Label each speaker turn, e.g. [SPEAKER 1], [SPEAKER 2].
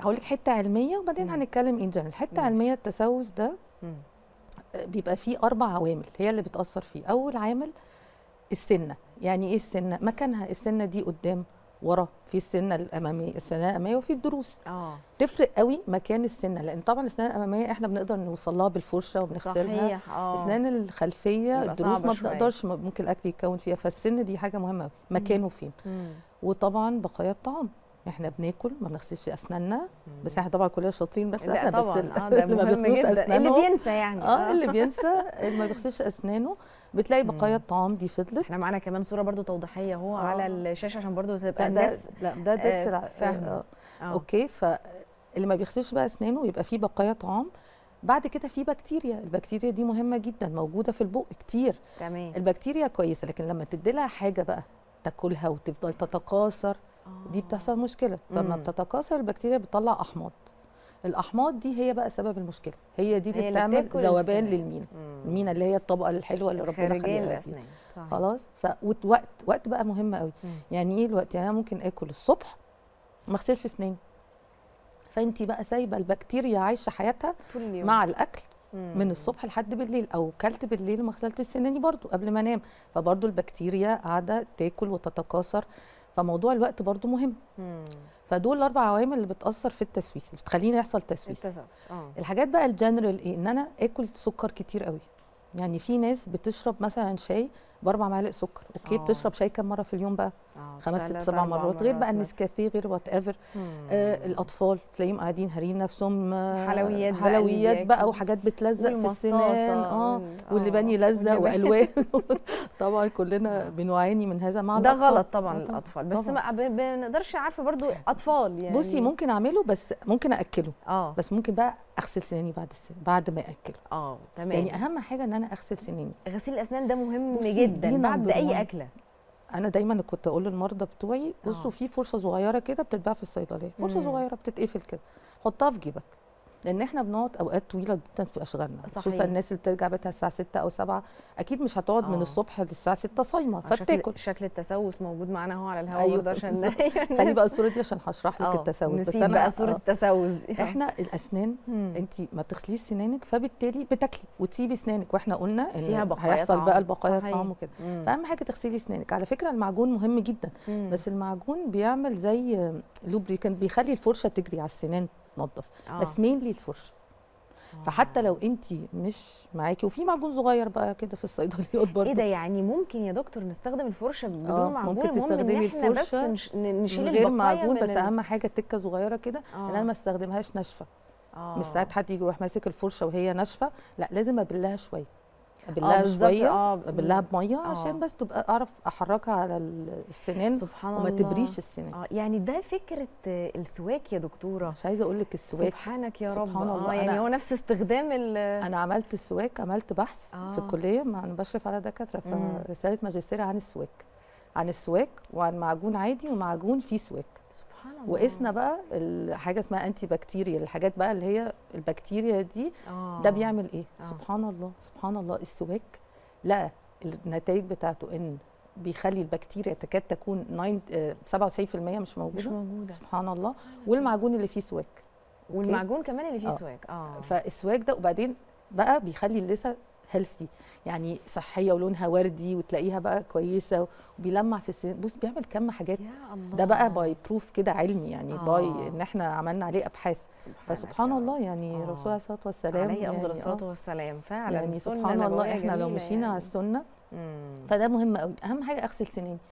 [SPEAKER 1] هقول لك حته علميه وبعدين
[SPEAKER 2] مم.
[SPEAKER 1] هنتكلم ان جنرال حته
[SPEAKER 2] ماشي.
[SPEAKER 1] علميه التسوس ده
[SPEAKER 2] مم.
[SPEAKER 1] بيبقى فيه اربع عوامل هي اللي بتاثر فيه اول عامل السنه يعني ايه السنه مكانها السنه دي قدام ورا في السنه الاماميه السنه الاماميه وفي الضروس
[SPEAKER 2] اه
[SPEAKER 1] تفرق قوي مكان السنه لان طبعا الاسنان الاماميه احنا بنقدر نوصل لها بالفرشه وبنغسلها
[SPEAKER 2] صحيح اه
[SPEAKER 1] الاسنان الخلفيه
[SPEAKER 2] بيبقى
[SPEAKER 1] الضروس
[SPEAKER 2] صعبة
[SPEAKER 1] ما
[SPEAKER 2] شوية.
[SPEAKER 1] بنقدرش ما- ممكن الاكل يتكون فيها فالسن دي حاجه مهمه قوي مكانه فين
[SPEAKER 2] مم.
[SPEAKER 1] وطبعا بقايا الطعام احنا بناكل ما بنغسلش اسناننا
[SPEAKER 2] مم.
[SPEAKER 1] بس احنا طبعا كلنا شاطرين بنغسل
[SPEAKER 2] لا
[SPEAKER 1] اسناننا بس
[SPEAKER 2] طبعا
[SPEAKER 1] ال-
[SPEAKER 2] اه ده
[SPEAKER 1] اللي ما
[SPEAKER 2] مهم
[SPEAKER 1] بيغسلوش
[SPEAKER 2] جدا اللي
[SPEAKER 1] اسنانهم
[SPEAKER 2] بينسى يعني
[SPEAKER 1] اه اللي بينسى اللي ما بيغسلش اسنانه بتلاقي
[SPEAKER 2] مم.
[SPEAKER 1] بقايا الطعام دي فضلت
[SPEAKER 2] احنا معانا كمان صوره برضو توضيحيه اهو
[SPEAKER 1] آه.
[SPEAKER 2] على الشاشه عشان برضو تبقى
[SPEAKER 1] ده ده
[SPEAKER 2] الناس
[SPEAKER 1] لا ده ضرس
[SPEAKER 2] آه،
[SPEAKER 1] الع-
[SPEAKER 2] فاهمة.
[SPEAKER 1] آه.
[SPEAKER 2] آه.
[SPEAKER 1] اوكي فاللي ما بيغسلش بقى اسنانه يبقى فيه بقايا طعام بعد كده في بكتيريا البكتيريا دي مهمه جدا موجوده في البق كتير
[SPEAKER 2] تمام
[SPEAKER 1] البكتيريا كويسه لكن لما تدي لها حاجه بقى تاكلها وتفضل تتكاثر دي
[SPEAKER 2] آه.
[SPEAKER 1] بتحصل مشكله فلما
[SPEAKER 2] مم.
[SPEAKER 1] بتتكاثر البكتيريا بتطلع احماض الاحماض دي هي بقى سبب المشكله هي دي
[SPEAKER 2] هي
[SPEAKER 1] اللي
[SPEAKER 2] اللي
[SPEAKER 1] بتعمل
[SPEAKER 2] بتاكل
[SPEAKER 1] ذوبان
[SPEAKER 2] السنان.
[SPEAKER 1] للمينا
[SPEAKER 2] مم.
[SPEAKER 1] المينا اللي هي الطبقه الحلوه اللي ربنا
[SPEAKER 2] خارجية
[SPEAKER 1] خليها دي
[SPEAKER 2] الاسنان صحيح.
[SPEAKER 1] خلاص فوقت وقت بقى مهم قوي
[SPEAKER 2] مم.
[SPEAKER 1] يعني ايه الوقت يعني انا ممكن اكل الصبح ما اغسلش اسناني فانت بقى سايبه البكتيريا عايشه حياتها
[SPEAKER 2] طول اليوم
[SPEAKER 1] مع الاكل
[SPEAKER 2] مم.
[SPEAKER 1] من الصبح لحد بالليل او كلت بالليل وما غسلتش سناني برضو قبل ما انام فبرضو البكتيريا قاعده تاكل وتتكاثر فموضوع الوقت برضو مهم
[SPEAKER 2] مم.
[SPEAKER 1] فدول الاربع عوامل اللي بتاثر في التسويس اللي بتخليني يحصل تسويس
[SPEAKER 2] التسوس اه
[SPEAKER 1] الحاجات بقى الجنرال ايه ان انا اكل سكر كتير قوي يعني في ناس بتشرب مثلا شاي باربع معالق سكر اوكي
[SPEAKER 2] آه.
[SPEAKER 1] بتشرب شاي كم مره في اليوم بقى
[SPEAKER 2] آه،
[SPEAKER 1] خمس ست
[SPEAKER 2] ثلاث
[SPEAKER 1] سبع
[SPEAKER 2] أربع
[SPEAKER 1] مرات غير بقى
[SPEAKER 2] مثلاً.
[SPEAKER 1] النسكافيه غير وات ايفر
[SPEAKER 2] مم.
[SPEAKER 1] آه الاطفال تلاقيهم قاعدين هارين نفسهم آه،
[SPEAKER 2] حلويات بقى
[SPEAKER 1] حلويات
[SPEAKER 2] اللي
[SPEAKER 1] بقى
[SPEAKER 2] بياكلوا.
[SPEAKER 1] وحاجات بتلزق في
[SPEAKER 2] والمصاصة
[SPEAKER 1] السنان اه
[SPEAKER 2] وال-
[SPEAKER 1] واللبان
[SPEAKER 2] آه،
[SPEAKER 1] يلزق
[SPEAKER 2] واللبان.
[SPEAKER 1] والوان طبعا كلنا بنعاني من هذا مع
[SPEAKER 2] ده
[SPEAKER 1] الأطفال.
[SPEAKER 2] غلط طبعا
[SPEAKER 1] آه
[SPEAKER 2] للاطفال بس
[SPEAKER 1] طبعاً.
[SPEAKER 2] ما ب- بنقدرش عارفه برضو اطفال يعني
[SPEAKER 1] بصي ممكن اعمله بس ممكن اكله
[SPEAKER 2] اه
[SPEAKER 1] بس ممكن بقى اغسل سناني بعد السن بعد ما اكله
[SPEAKER 2] اه تمام
[SPEAKER 1] يعني اهم حاجه ان انا اغسل سناني
[SPEAKER 2] غسيل الاسنان ده مهم
[SPEAKER 1] بصي،
[SPEAKER 2] جدا
[SPEAKER 1] دي
[SPEAKER 2] بعد
[SPEAKER 1] number one.
[SPEAKER 2] اي اكله
[SPEAKER 1] انا دايما كنت اقول للمرضى بتوعي بصوا
[SPEAKER 2] آه.
[SPEAKER 1] في فرشه صغيره كده بتتباع في الصيدليه فرشه
[SPEAKER 2] مم.
[SPEAKER 1] صغيره بتتقفل كده حطها في جيبك لان احنا بنقعد اوقات طويله جدا في اشغالنا خصوصا
[SPEAKER 2] صحيح.
[SPEAKER 1] الناس اللي بترجع بيتها الساعه 6 او 7 اكيد مش هتقعد من
[SPEAKER 2] آه.
[SPEAKER 1] الصبح للساعه 6 صايمه
[SPEAKER 2] آه، شكل
[SPEAKER 1] فبتاكل
[SPEAKER 2] شكل التسوس موجود معانا اهو على الهواء
[SPEAKER 1] أيوة،
[SPEAKER 2] برضه عشان
[SPEAKER 1] بالظبط.
[SPEAKER 2] الناس-
[SPEAKER 1] خلي بقى الصوره دي عشان هشرح لك
[SPEAKER 2] آه،
[SPEAKER 1] التسوس بس
[SPEAKER 2] نسيب
[SPEAKER 1] انا
[SPEAKER 2] بقى صوره
[SPEAKER 1] آه.
[SPEAKER 2] التسوس دي
[SPEAKER 1] احنا الاسنان
[SPEAKER 2] مم.
[SPEAKER 1] انت ما بتغسليش سنانك فبالتالي بتاكلي وتسيبي اسنانك واحنا قلنا ان
[SPEAKER 2] فيها بقايا
[SPEAKER 1] هيحصل
[SPEAKER 2] طعام.
[SPEAKER 1] بقى البقايا
[SPEAKER 2] صحيح.
[SPEAKER 1] طعام وكده
[SPEAKER 2] مم.
[SPEAKER 1] فاهم حاجه تغسلي اسنانك على فكره المعجون مهم جدا
[SPEAKER 2] مم.
[SPEAKER 1] بس المعجون بيعمل زي لوبريكانت بيخلي الفرشه تجري على السنان تنظف
[SPEAKER 2] آه.
[SPEAKER 1] بس مينلي الفرشه فحتى لو انت مش معاكي وفي معجون صغير بقى كده في الصيدليات برضه
[SPEAKER 2] ايه ده يعني ممكن يا دكتور نستخدم الفرشه بدون
[SPEAKER 1] آه،
[SPEAKER 2] معجون
[SPEAKER 1] ممكن
[SPEAKER 2] المهم إن
[SPEAKER 1] تستخدمي
[SPEAKER 2] إحنا بس
[SPEAKER 1] الفرشة
[SPEAKER 2] نش... ن- نشيل
[SPEAKER 1] من غير
[SPEAKER 2] البقايا
[SPEAKER 1] معجون
[SPEAKER 2] من
[SPEAKER 1] بس
[SPEAKER 2] ال-
[SPEAKER 1] اهم حاجه تكه صغيره كده
[SPEAKER 2] آه.
[SPEAKER 1] ان انا ما استخدمهاش ناشفه
[SPEAKER 2] آه.
[SPEAKER 1] مش ساعات حد يجي يروح ماسك الفرشه وهي ناشفه لا لازم ابلها شويه
[SPEAKER 2] آه،
[SPEAKER 1] ابلها
[SPEAKER 2] بالظبط،
[SPEAKER 1] شويه
[SPEAKER 2] آه.
[SPEAKER 1] ابلها بميه
[SPEAKER 2] آه.
[SPEAKER 1] عشان بس تبقى اعرف احركها على ال- السنان
[SPEAKER 2] سبحان
[SPEAKER 1] وما
[SPEAKER 2] الله
[SPEAKER 1] تبريش السنان
[SPEAKER 2] اه يعني ده فكره آه، السواك يا دكتوره
[SPEAKER 1] مش عايزه اقول لك السواك
[SPEAKER 2] سبحانك يا رب
[SPEAKER 1] سبحان
[SPEAKER 2] اه
[SPEAKER 1] الله.
[SPEAKER 2] يعني
[SPEAKER 1] أنا-
[SPEAKER 2] هو نفس استخدام ال
[SPEAKER 1] انا عملت السواك عملت بحث
[SPEAKER 2] آه.
[SPEAKER 1] في الكليه مع انا بشرف على دكاتره
[SPEAKER 2] مم.
[SPEAKER 1] فرساله ماجستير عن السواك عن السواك وعن معجون عادي ومعجون فيه سواك
[SPEAKER 2] سبحان الله
[SPEAKER 1] وقسنا بقى ال- حاجه اسمها انتي بكتيريا الحاجات بقى اللي هي البكتيريا دي
[SPEAKER 2] آه.
[SPEAKER 1] ده بيعمل ايه
[SPEAKER 2] آه.
[SPEAKER 1] سبحان الله سبحان الله السواك لقى النتائج بتاعته ان بيخلي البكتيريا تكاد تكون 9 آه، 97% مش
[SPEAKER 2] مش
[SPEAKER 1] موجوده
[SPEAKER 2] موجوده
[SPEAKER 1] سبحان الله والمعجون اللي فيه سواك أوكي؟
[SPEAKER 2] والمعجون كمان اللي فيه
[SPEAKER 1] آه.
[SPEAKER 2] سواك اه
[SPEAKER 1] فالسواك ده وبعدين بقى بيخلي اللثه هيلثي يعني صحيه ولونها وردي وتلاقيها بقى كويسه وبيلمع في السنان بص بيعمل كم حاجات
[SPEAKER 2] يا الله
[SPEAKER 1] ده بقى باي بروف كده علمي يعني
[SPEAKER 2] آه.
[SPEAKER 1] باي ان احنا عملنا عليه ابحاث
[SPEAKER 2] سبحانك
[SPEAKER 1] فسبحان
[SPEAKER 2] يا
[SPEAKER 1] الله
[SPEAKER 2] رب.
[SPEAKER 1] يعني
[SPEAKER 2] آه.
[SPEAKER 1] الرسول عليه الصلاه والسلام
[SPEAKER 2] عليه افضل
[SPEAKER 1] يعني
[SPEAKER 2] الصلاه
[SPEAKER 1] آه
[SPEAKER 2] والسلام فعلا
[SPEAKER 1] يعني
[SPEAKER 2] سنة
[SPEAKER 1] سبحان الله
[SPEAKER 2] نبوية
[SPEAKER 1] احنا لو
[SPEAKER 2] جميلة
[SPEAKER 1] مشينا على
[SPEAKER 2] يعني.
[SPEAKER 1] السنه
[SPEAKER 2] مم.
[SPEAKER 1] فده مهم قوي اهم حاجه اغسل سناني